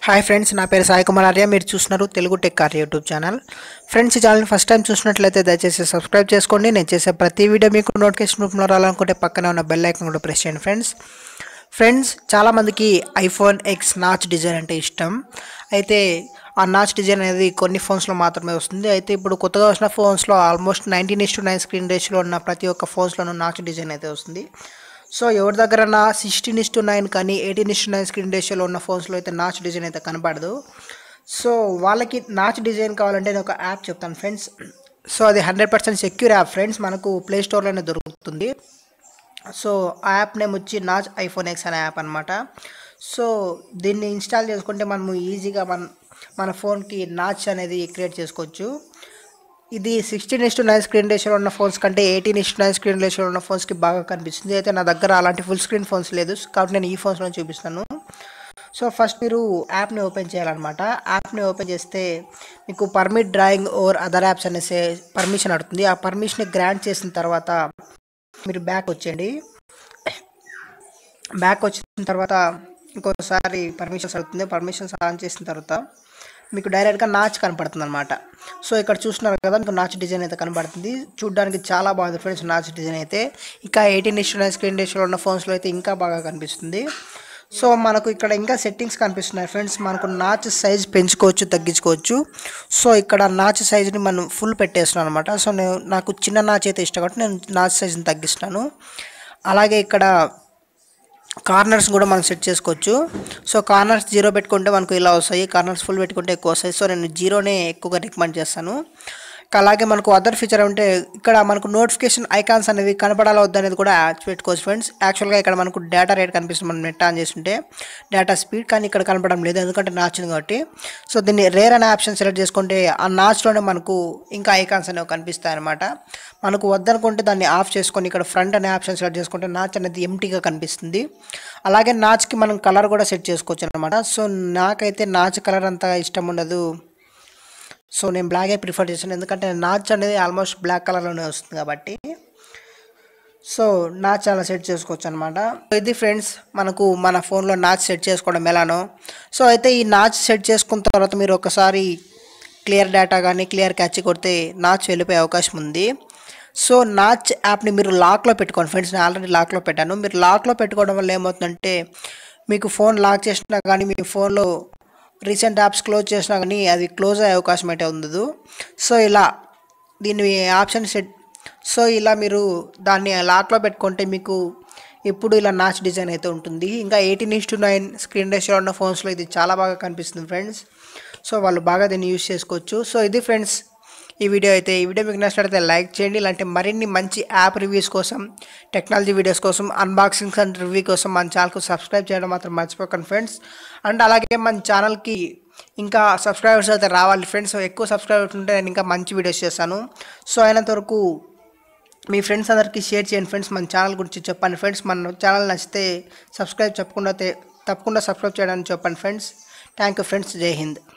hi friends నా పేరు సాయి కుమార్ ఆర్య మీరు చూస్తున్నారు Telugu tech Arya YouTube channel friends ఈ ఛానల్ ఫస్ట్ టైం చూసినట్లయితే దయచేసి సబ్స్క్రైబ్ చేసుకోండి నేను చేసే ప్రతి వీడియో మీకు నోటిఫికేషన్ రూపంలో రావాలనుకుంటే పక్కనే ఉన్న బెల్ ఐకాన్ కూడా ప్రెస్ చేయండి ఫ్రెండ్స్ ఫ్రెండ్స్ చాలామందికి ఐఫోన్ ఎక్స్ నాచ్ డిజైన్ అంటే ఇష్టం అయితే ఆ నాచ్ డిజైన్ అనేది కొన్ని ఫోన్స్లో మాత్రమే వస్తుంది అయితే ఇప్పుడు కొత్తగా వచ్చిన ఫోన్స్లో almost nineteen is to nine screen రేషియోలో ఉన్న ప్రతి ఒక్క ఫోన్స్లోనూ నాచ్ డిజైన్ అయితే వస్తుంది సో ఎవరి దగ్గర నా సిక్స్టీన్ ఇస్ టు నైన్ కానీ eighteen is to nine screen రేషియోలో ఉన్న ఫోన్స్లో అయితే నాచ్ డిజైన్ అయితే కనపడదు సో వాళ్ళకి నాచ్ డిజైన్ కావాలంటే నేను ఒక యాప్ చెప్తాను ఫ్రెండ్స్ సో అది hundred percent secure app friends మనకు ప్లే స్టోర్లోనే దొరుకుతుంది సో ఆ యాప్ నేమ్ వచ్చి నాచ్ ఐఫోన్ ఎక్స్ అనే యాప్ అనమాట సో దీన్ని ఇన్స్టాల్ చేసుకుంటే మనము ఈజీగా మన మన ఫోన్కి నాచ్ అనేది క్రియేట్ చేసుకోవచ్చు ఇది sixteen is to nine screen రేషియోలో ఉన్న ఫోన్స్ కంటే eighteen is to nine screen రేషియోలో ఉన్న ఫోన్స్కి బాగా కనిపిస్తుంది అయితే నా దగ్గర అలాంటి ఫుల్ స్క్రీన్ ఫోన్స్ లేదు కాబట్టి నేను ఈ ఫోన్స్లో చూపిస్తాను సో ఫస్ట్ మీరు యాప్ని ఓపెన్ చేయాలన్నమాట యాప్ని ఓపెన్ చేస్తే మీకు permit drawing over other apps అనేసి పర్మిషన్ అడుగుతుంది ఆ పర్మిషన్ గ్రాంట్ చేసిన తర్వాత మీరు బ్యాక్ వచ్చేయండి బ్యాక్ వచ్చిన తర్వాత ఇంకోసారి పర్మిషన్స్ అడుగుతుంది పర్మిషన్స్ ఆన్ చేసిన తర్వాత మీకు డైరెక్ట్గా నాచ్ కనపడుతుంది అనమాట సో ఇక్కడ చూస్తున్నారు కదా మీకు నాచ్ డిజైన్ అయితే కనపడుతుంది చూడడానికి చాలా బాగుంది ఫ్రెండ్స్ నాచ్ డిజైన్ అయితే ఇంకా ఎయిటీన్ ఇష్యూ నైన్ స్క్రీన్ రేషియోలో ఉన్న ఫోన్స్లో అయితే ఇంకా బాగా కనిపిస్తుంది సో మనకు ఇక్కడ ఇంకా సెట్టింగ్స్ కనిపిస్తున్నాయి ఫ్రెండ్స్ మనకు నాచ్ సైజ్ పెంచుకోవచ్చు తగ్గించుకోవచ్చు సో ఇక్కడ నాచ్ సైజ్ని మనం ఫుల్ పెట్టేస్తున్నాను అనమాట సో నేను నాకు చిన్న నాచ్ అయితే ఇష్టం కాబట్టి నేను నాచ్ సైజ్ని తగ్గిస్తాను అలాగే ఇక్కడ కార్నర్స్ కూడా మనం సెట్ చేసుకోవచ్చు సో కార్నర్స్ జీరో పెట్టుకుంటే మనకు ఇలా వస్తాయి కార్నర్స్ ఫుల్ పెట్టుకుంటే ఎక్కువ వస్తాయి సో నేను జీరోనే ఎక్కువగా రికమెండ్ చేస్తాను అలాగే మనకు అదర్ ఫీచర్ ఉంటే ఇక్కడ మనకు నోటిఫికేషన్ ఐకాన్స్ అనేవి కనపడాలా వద్దా అనేది కూడా పెట్టుకోవచ్చు ఫ్రెండ్స్ యాక్చువల్గా ఇక్కడ మనకు డేటా రేట్ కనిపిస్తుంది మనం నెట్ ఆన్ చేస్తుంటే డేటా స్పీడ్ కానీ ఇక్కడ కనపడడం లేదు ఎందుకంటే నాచింది కాబట్టి సో దీన్ని రేర్ అనే ఆప్షన్ సెలెక్ట్ చేసుకుంటే ఆ నాచ్లోనే మనకు ఇంకా ఐకాన్స్ అనేవి కనిపిస్తాయి అనమాట మనకు వద్దనుకుంటే దాన్ని ఆఫ్ చేసుకొని ఇక్కడ ఫ్రంట్ అనే ఆప్షన్ సెలెక్ట్ చేసుకుంటే నాచ్ అనేది ఎంటీగా కనిపిస్తుంది అలాగే నాచ్కి మనం కలర్ కూడా సెట్ చేసుకోవచ్చు అనమాట సో నాకైతే నాచ్ కలర్ అంత ఇష్టం ఉండదు సో నేను బ్లాకే ప్రిఫర్ చేశాను ఎందుకంటే నాచ్ అనేది ఆల్మోస్ట్ బ్లాక్ కలర్లోనే వస్తుంది కాబట్టి సో నాచ్ అలా సెట్ చేసుకోవచ్చు అనమాట ఇది ఫ్రెండ్స్ మనకు మన ఫోన్లో నాచ్ సెట్ చేసుకోవడం ఎలానో సో అయితే ఈ నాచ్ సెట్ చేసుకున్న తర్వాత మీరు ఒకసారి క్లియర్ డేటా కానీ క్లియర్ క్యాచ్ కొడితే నాచ్ వెళ్ళిపోయే అవకాశం ఉంది సో నాచ్ యాప్ని మీరు లాక్లో పెట్టుకోండి ఫ్రెండ్స్ నేను ఆల్రెడీ లాక్లో పెట్టాను మీరు లాక్లో పెట్టుకోవడం వల్ల ఏమవుతుందంటే మీకు ఫోన్ లాక్ చేసినా కానీ మీ ఫోన్లో రీసెంట్ యాప్స్ క్లోజ్ చేసినా కానీ అది క్లోజ్ అయ్యే అవకాశం అయితే ఉండదు సో ఇలా దీన్ని ఆప్షన్ సెట్ సో ఇలా మీరు దాన్ని లాక్లో పెట్టుకుంటే మీకు ఎప్పుడు ఇలా నాచ్ డిజైన్ అయితే ఉంటుంది ఇంకా eighteen is to nine screen ratio ఉన్న ఫోన్స్లో ఇది చాలా బాగా కనిపిస్తుంది ఫ్రెండ్స్ సో వాళ్ళు బాగా దీన్ని యూస్ చేసుకోవచ్చు సో ఇది ఫ్రెండ్స్ ఈ వీడియో అయితే ఈ వీడియో మీకు నచ్చినట్లయితే లైక్ చేయండి ఇలాంటి మరిన్ని మంచి యాప్ రివ్యూస్ కోసం టెక్నాలజీ వీడియోస్ కోసం అన్బాక్సింగ్స్ అండ్ రివ్యూ కోసం మన ఛానల్కు సబ్స్క్రైబ్ చేయడం మాత్రం మర్చిపోకండి ఫ్రెండ్స్ అండ్ అలాగే మన ఛానల్కి ఇంకా సబ్స్క్రైబర్స్ అయితే రావాలి ఫ్రెండ్స్ ఎక్కువ సబ్స్క్రైబర్స్ ఉంటే నేను ఇంకా మంచి వీడియోస్ చేస్తాను సో అయినంత వరకు మీ ఫ్రెండ్స్ అందరికీ షేర్ చేయండి ఫ్రెండ్స్ మన ఛానల్ గురించి చెప్పండి ఫ్రెండ్స్ మన ఛానల్ నచ్చితే సబ్స్క్రైబ్ చెప్పకుండా తప్పకుండా సబ్స్క్రైబ్ చేయడానికి చెప్పండి ఫ్రెండ్స్ థ్యాంక్ యూ ఫ్రెండ్స్ జై హింద్